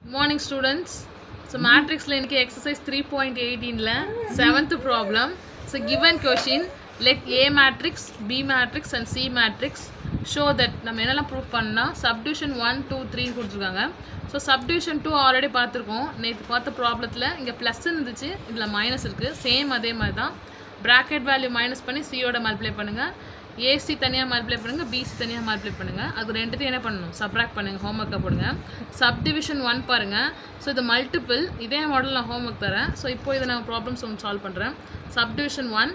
Morning students so மேட்ரிக்ஸில் எனக்கு exercise three point எயிட்டீனில் seventh problem so given question let A matrix B matrix and C matrix show that நம்ம என்னெல்லாம் prove பண்ணால் subdivision one two த்ரீன்னு கொடுத்துருக்காங்க so subdivision two already பார்த்துருக்கோம் நேற்று பார்த்த ப்ராப்ளத்தில் இங்கே ப்ளஸ் இருந்துச்சு இதில் மைனஸ் இருக்குது சேம் அதே மாதிரி தான் ப்ராக்கெட் வேல்யூ மைனஸ் பண்ணி சியோட மல்டிப்ளை பண்ணுங்கள் ஏசி தனியாக மல்டிப்ளை பண்ணுங்கள் பிசி தனியாக மல்டிப்ளை பண்ணுங்கள் அது ரெண்டுத்தையும் என்ன பண்ணணும் சப்ராக்ட் பண்ணுங்கள் ஹோம்ஒர்க்கை போடுங்க சப்டிவிஷன் ஒன் பாருங்கள் ஸோ இது மல்டிபிள் இதே மாடல் நான் ஹோம்ஒர்க் தரேன் ஸோ இப்போ இதை நான் ப்ராப்ளம்ஸ் ஒன்று சால்வ் பண்ணுறேன் subdivision one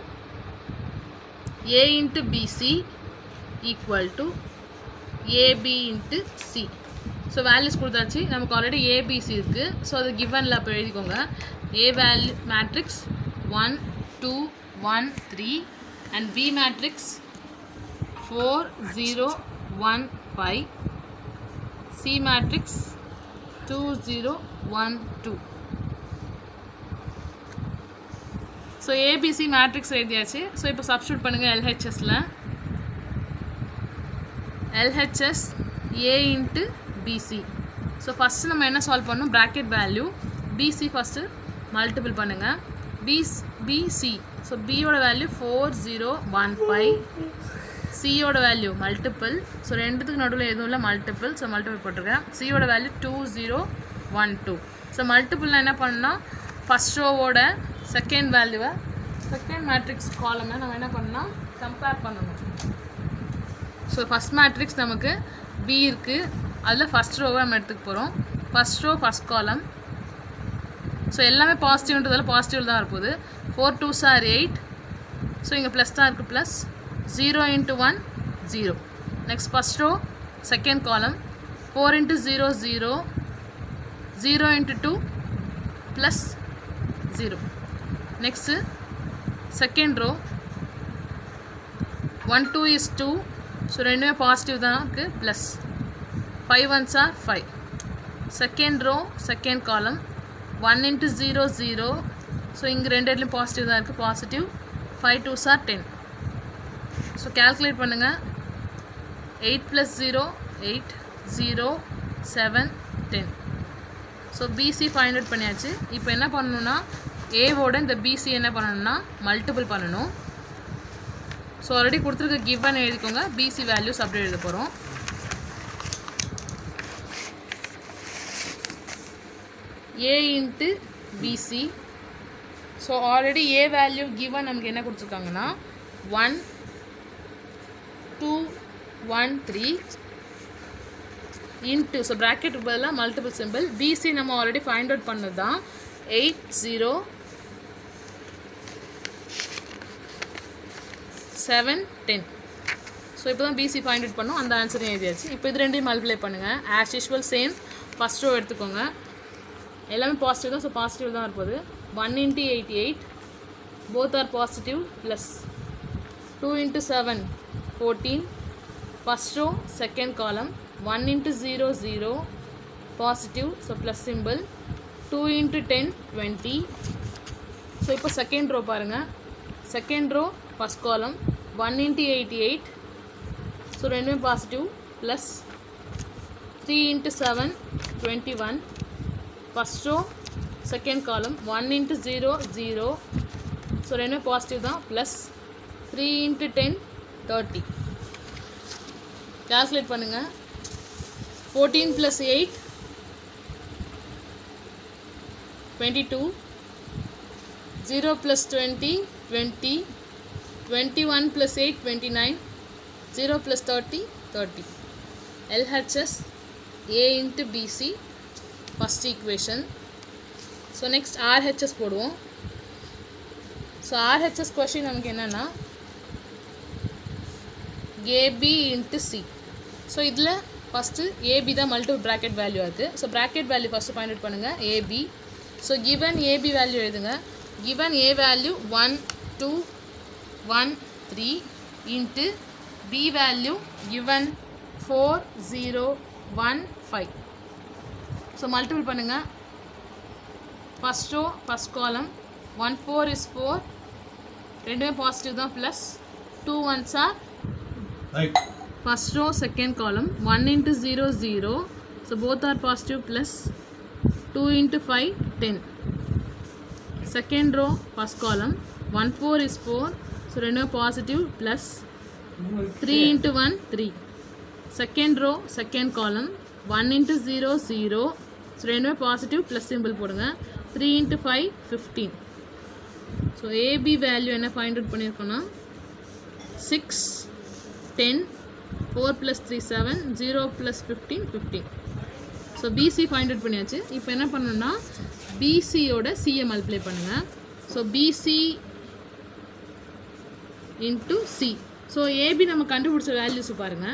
A into BC equal to AB into C so values கொடுத்தாச்சு நமக்கு ஆல்ரெடி ஏபிசி இருக்குது ஸோ அது கிவனில் அப்போ எழுதிக்கோங்க A value matrix one two one three and B matrix four zero one five C matrix two zero one two so ABC matrix எழுதியாச்சு so இப்போ substitute பண்ணுங்கள் எல்ஹெச்எஸில் LHS A into BC so first நம்ம என்ன solve பண்ணணும் bracket value BC first multiple பண்ணுங்கள் பிஸ் BC so பியோட value four zero one five சியோட வேல்யூ மல்டிபிள் ஸோ ரெண்டுத்துக்கு நடுவில் எதுவும் இல்லை மல்டிபிள் ஸோ மல்டிபிள் போட்டிருக்கேன் சியோட value two zero one two so மல்டிபிள்னால் என்ன பண்ணால் ஃபஸ்ட் ரோவோட செகண்ட் வேல்யூவை செகண்ட் மேட்ரிக்ஸ் காலமை நம்ம என்ன பண்ணால் கம்பேர் பண்ணணும் ஸோ ஃபஸ்ட் மேட்ரிக்ஸ் நமக்கு பி இருக்குது அதில் ஃபஸ்ட் ரோவை நம்ம எடுத்துக்க போகிறோம் first row first column so எல்லாமே பாசிட்டிவ்ன்றதால பாசிட்டிவ் தான் இருப்போது four twos are eight so இங்கே ப்ளஸ் தான் இருக்குது plus zero into one zero next first row second column four into zero zero zero into two plus zero next second row one two is two so ரெண்டுமே positive தான் இருக்குது plus five ones are five second row second column one into zero zero so இங்கே ரெண்டு இடத்துலையும் positive தான் இருக்குது positive five twos are ten so calculate பண்ணுங்கள் eight plus zero eight zero seven ten so BC find out பண்ணியாச்சு இப்போ என்ன பண்ணணும்னா ஏவோட இந்த பிசி என்ன பண்ணணும்னா மல்டிபிள் பண்ணணும் ஸோ ஆல்ரெடி கொடுத்துருக்க கிவன் எழுதிக்கோங்க பிசி வேல்யூஸ் அப்படி எழுத போகிறோம் A into BC so already A value given நமக்கு என்ன கொடுத்துருக்காங்கன்னா one two one three into so bracket பதிலாக மல்டிபிள் சிம்பிள் பிசி நம்ம ஆல்ரெடி ஃபைண்ட் அவுட் பண்ணது தான் eight zero seven ten so இப்போ தான் பிசி ஃபைண்ட் அவுட் பண்ணோம் அந்த ஆன்சரையும் எழுதியாச்சு இப்போ இது ரெண்டையும் மல்டிப்ளை பண்ணுங்கள் as usual same first row எடுத்துக்கோங்க எல்லாமே பாசிட்டிவ் தான் ஸோ பாசிட்டிவ் தான் இருப்பது one into eighty eight both are positive plus two into seven fourteen first row second column one into zero zero positive so plus simple two into ten twenty so இப்போ second row பாருங்கள் second row first column one into eighty eight so ரெண்டுமே positive plus three into seven twenty one first row second column one into zero zero so ரெண்டுமே positive தான் plus three into ten thirty calculate பண்ணுங்கள் fourteen plus eight twenty two zero plus twenty twenty twenty one plus eight twenty nine zero plus thirty thirty LHS A into BC first equation so next RHS போடுவோம் so RHS question நமக்கு என்னென்னா AB into C so இதில் first AB தான் multiple bracket value இருக்குது so bracket value first find out பண்ணுங்கள் AB so given AB value எழுதுங்க given A value one two one three into B value given four zero one five so multiple பண்ணுங்கள் first row first column one four is four ரெண்டுமே positive தான் plus two ones are Right. first row second column 1 into 0 0 so both are positive plus two into five ten second row first column one four is four so ரெண்டுமே positive plus three into one three second row second column one into zero zero so ரெண்டுமே positive plus simple போடுங்க three into five fifteen so AB value என்ன find out பண்ணியிருக்கோன்னா six ten four plus three seven zero plus fifteen fifteen so BC find out பண்ணியாச்சு இப்போ என்ன பண்ணணும்னா பிசியோட சியை மல்டிப்ளை பண்ணுங்கள் so BC into C so AB நம்ம கண்டுபிடிச்ச வேல்யூஸ் பாருங்கள்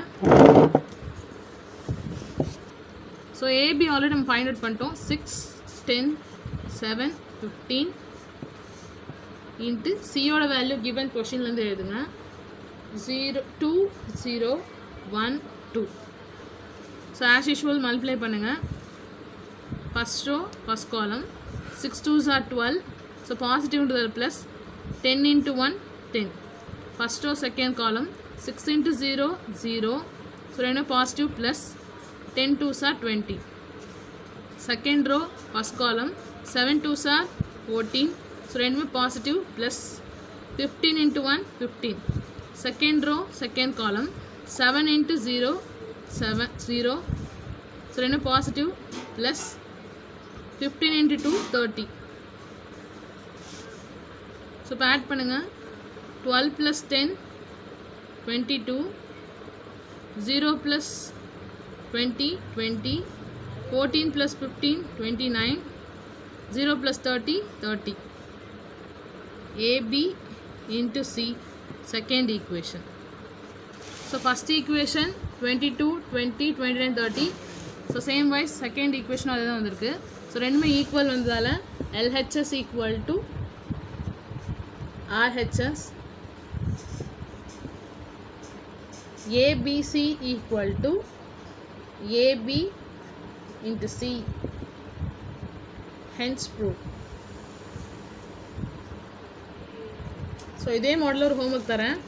ஸோ ஏபி ஆல்ரெடி நம்ம ஃபைண்ட் அவுட் பண்ணிட்டோம் six ten seven fifteen into சியோட வேல்யூ கிவன் கொஷின்லேருந்து எழுதுங்க zero two zero one two so as usual multiply பண்ணுங்கள் first row first column six twos are twelve so பாசிட்டிவ்ன்றது plus ten into one ten first row second column six into zero zero so ரெண்டு positive plus ten twos are twenty second row first column seven twos are fourteen so ரெண்டுமே positive plus fifteen into one fifteen second row second column seven into zero seven zero so ரெண்டு positive plus fifteen into two thirty so இப்போ add பண்ணுங்கள் twelve plus ten twenty two zero plus twenty twenty fourteen plus fifteen twenty nine zero plus thirty thirty AB into C second equation so first equation twenty two twenty twenty nine thirty so same wise second equation அதே தான் வந்திருக்கு so ரெண்டுமே equal வந்ததால் LHS equal to RHS ABC equal to AB into C hence prove so இதே மாடலில் ஒரு homework தரேன்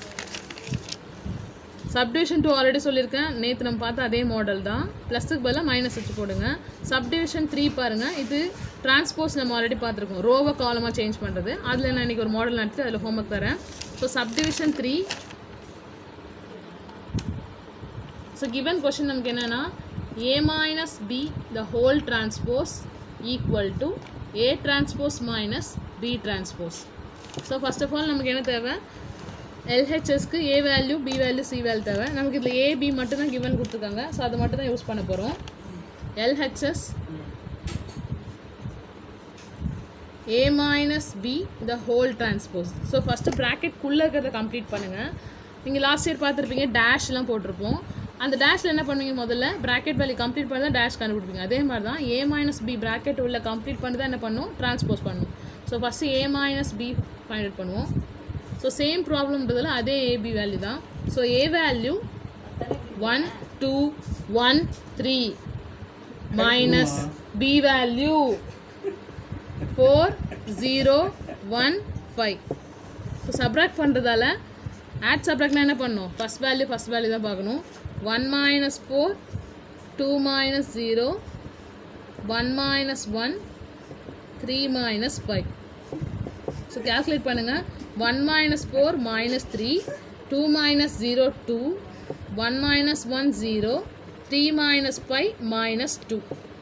subdivision two already சொல்லியிருக்கேன் நேற்று நம்ம பார்த்த அதே மாடல் தான் ப்ளஸுக்கு பதிலாக மைனஸ் வச்சு போடுங்க சப்டிவிஷன் த்ரீ பாருங்கள் இது டிரான்ஸ்போஸ் நம்ம ஆல்ரெடி பார்த்துருக்கோம் ரோவை காலமாக சேஞ்ச் பண்ணுறது அதில் நான் இன்றைக்கி ஒரு மாடல் நடத்தி அதில் ஹோம்ஒர்க் தரேன் so subdivision three so given question நமக்கு என்னென்னா A minus B the whole transpose equal to A transpose minus B transpose so first of all நமக்கு என்ன தேவை எல்ஹெச்எஸ்க்கு A value B value C value தேவை நமக்கு இதில் ஏ பி மட்டும் தான் கிவன் கொடுத்துருக்காங்க ஸோ அதை மட்டும் தான் யூஸ் பண்ண போகிறோம் LHS A minus B the whole transpose so first ப்ராக்கெட்குள்ளே இருக்கிறத கம்ப்ளீட் பண்ணுங்கள் நீங்கள் லாஸ்ட் இயர் பார்த்துருப்பீங்க டேஷ்லாம் போட்டிருப்போம் அந்த டேஷில் என்ன பண்ணுவீங்க முதல்ல ப்ராக்கெட் வேல்யூ கம்ப்ளீட் பண்ணி தான் டேஷ் கண்டுபிடிப்பீங்க அதே மாதிரி தான் ஏ மைனஸ் பி ப்ராக்கெட் உள்ள கம்ப்ளீட் பண்ணி தான் என்ன பண்ணும் டிரான்ஸ்போஸ் பண்ணும் so first A minus B find out பண்ணுவோம் ஸோ சேம் ப்ராப்ளம்ன்றதில் அதே ஏபி வேல்யூ தான் so A value one two one three minus B value four zero one five so subtract பண்ணுறதால ஆட் சப்ராக்ட்னா என்ன பண்ணணும் ஃபஸ்ட் வேல்யூ ஃபஸ்ட் வேல்யூ தான் பார்க்கணும் one minus four two minus zero one minus one three minus five so calculate பண்ணுங்கள் one minus four minus three two minus zero two one minus one zero three minus five minus two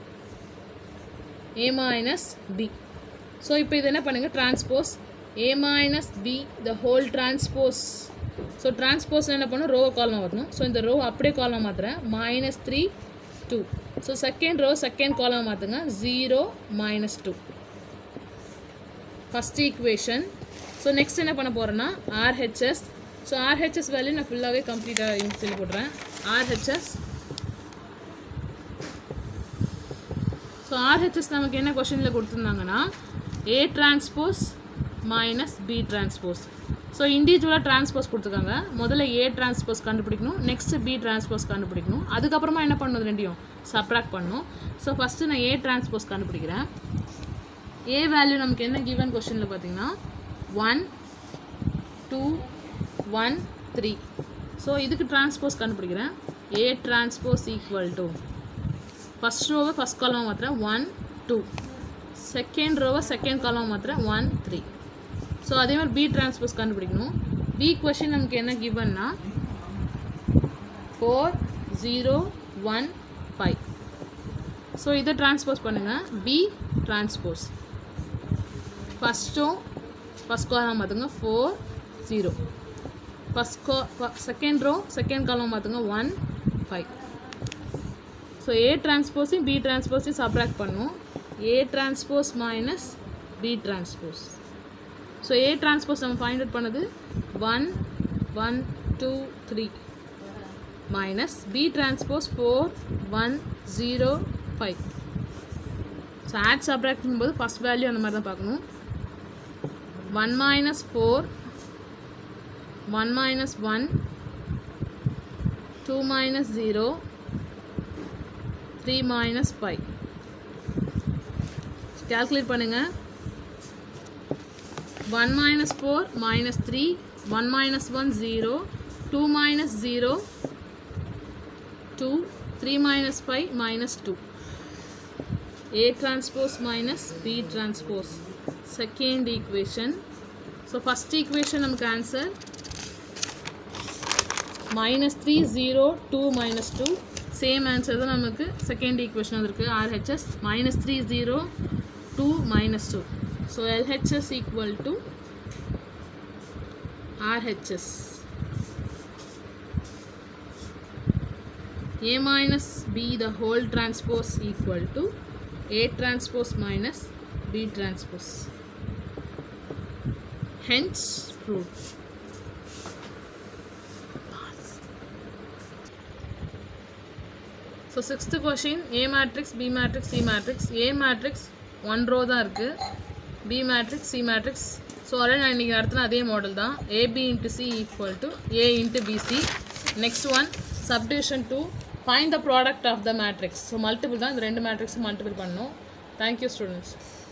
A minus B so இப்போ இது என்ன பண்ணுங்கள் transpose A minus B the whole transpose so transpose என்ன பண்ணும் ரோவை காலமாக மாற்றணும் so இந்த ரோ அப்படியே காலமாக மாற்றுறேன் minus three two so second row second காலமாக மாற்றுங்க zero minus two first equation so next என்ன பண்ண போகிறேன்னா ஆர்ஹெச்எஸ் ஸோ ஆர்ஹெச்எஸ் வேல்யூ நான் ஃபுல்லாகவே கம்ப்ளீட்டாக சொல்லி போடுறேன் ஆர்ஹெச்எஸ் ஸோ ஆர்ஹெச்எஸ் நமக்கு என்ன கொஷனில் கொடுத்துருந்தாங்கன்னா A transpose minus B transpose so இண்டிவிஜுவலாக டிரான்ஸ்போஸ் கொடுத்துருக்காங்க முதல்ல ஏ டிரான்ஸ்போஸ் கண்டுபிடிக்கணும் நெக்ஸ்ட்டு பி டிரான்ஸ்போஸ் கண்டுபிடிக்கணும் அதுக்கப்புறமா என்ன பண்ணணும் இது ரெண்டையும் சப்ராக்ட் பண்ணணும் ஸோ ஃபஸ்ட்டு நான் ஏ டிரான்ஸ்போஸ் கண்டுபிடிக்கிறேன் ஏ வேல்யூ நமக்கு என்ன கிவன் கொஷனில் பார்த்தீங்கன்னா one two one three so இதுக்கு டிரான்ஸ்போஸ் கண்டுபிடிக்கிறேன் A transpose equal to first ரோவை ஃபஸ்ட் காலம் மாத்திரம் ஒன் டூ செகண்ட் ரோவை செகண்ட் காலம் மாத்திரம் ஒன் த்ரீ ஸோ அதே மாதிரி பி டிரான்ஸ்போஸ் கண்டுபிடிக்கணும் பி கொஷின் நமக்கு என்ன கிவன்னா four zero one five so இதை டிரான்ஸ்போஸ் பண்ணுங்கள் பி டிரான்ஸ்போஸ் ஃபஸ்ட்டும் ஃபஸ்ட் காலம் பார்த்துங்க ஃபோர் ஜீரோ ஃபஸ்ட் கா செகண்ட் ரோ செகண்ட் காலம் பார்த்துங்க ஒன் ஃபைவ் ஸோ ஏ டிரான்ஸ்போஸையும் பி டிரான்ஸ்போஸையும் சப்ராக்ட் பண்ணும் A transpose minus B transpose so A transpose நம்ம find out பண்ணது one one two three minus B transpose four one zero five so add subtract பண்ணும்போது first value அந்த மாதிரி தான் பார்க்கணும் one minus four one minus one two minus zero three minus five calculate பண்ணுங்கள் one minus four minus three one minus one zero two minus zero two three minus five minus two A transpose minus B transpose. Second equation. So first equation நமக்கு answer minus 3 0 2 minus 2 same answer தான் நமக்கு second equation வந்திருக்கு RHS minus 3 0 2 minus 2 so LHS equal to RHS A minus B the whole transpose equal to A transpose minus B transpose. Hence, proved. So sixth question A matrix B matrix C matrix A matrix one row தான் இருக்குது B matrix C matrix so அதே நான் இன்றைக்கி நடத்தின அதே model தான் AB into C equal to A into BC next one subdivision two find the product of the matrix so multiple தான் இந்த ரெண்டு மேட்ரிக்ஸும் மல்டிபிள் பண்ணணும் தேங்க்யூ ஸ்டூடெண்ட்ஸ்